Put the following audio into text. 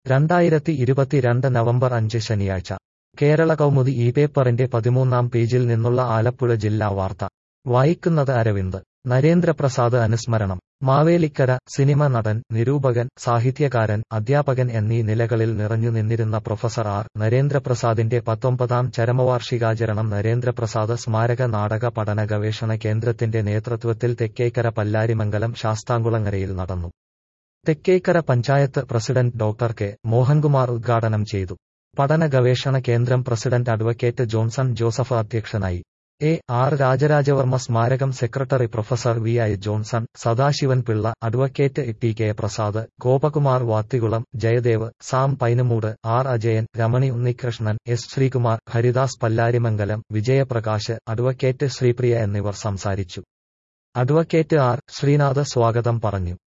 രണ്ടായിരത്തി ഇരുപത്തിരണ്ട് നവംബർ അഞ്ച് ശനിയാഴ്ച കേരള കൗമുദി ഈ പേപ്പറിന്റെ പതിമൂന്നാം പേജിൽ നിന്നുള്ള ആലപ്പുഴ ജില്ലാ വാർത്ത വായിക്കുന്നത് അരവിന്ദ് നരേന്ദ്രപ്രസാദ് അനുസ്മരണം മാവേലിക്കര സിനിമ നടൻ നിരൂപകൻ സാഹിത്യകാരൻ അധ്യാപകൻ എന്നീ നിലകളിൽ നിറഞ്ഞു നിന്നിരുന്ന പ്രൊഫസർ ആർ നരേന്ദ്രപ്രസാദിന്റെ പത്തൊമ്പതാം ചരമവാർഷികാചരണം നരേന്ദ്രപ്രസാദ് സ്മാരക നാടക പഠന ഗവേഷണ കേന്ദ്രത്തിന്റെ നേതൃത്വത്തിൽ തെക്കേക്കര പല്ലാരിമംഗലം ശാസ്താംകുളങ്ങരയിൽ നടന്നു Thekkekara panchayat president doctor K Mohankumar ഉദ്ഘാടനം ചെയ്തു പഠന ഗവേഷണ കേന്ദ്രം പ്രസിഡന്റ് അഡ്വക്കേറ്റ് ജോൺസൺ ജോസഫ് അധ്യക്ഷനായി എ ആർ രാജരാജവർമ്മ സ്മാരകം secretary professor V I Johnson Sadasivan Pillai advocate T K Prasad Gopakumar Vathikulam Jayadev Sam Painamoodu R Ajayan Ramani Unnikrishnan S Sreekumar Haridas Pallarimangalam Vijayaprakash advocate Sreepriya എന്നിവർ സംസാരിച്ചു അഡ്വക്കേറ്റ് ആർ ശ്രീനാഥ് സ്വാഗതം പറഞ്ഞു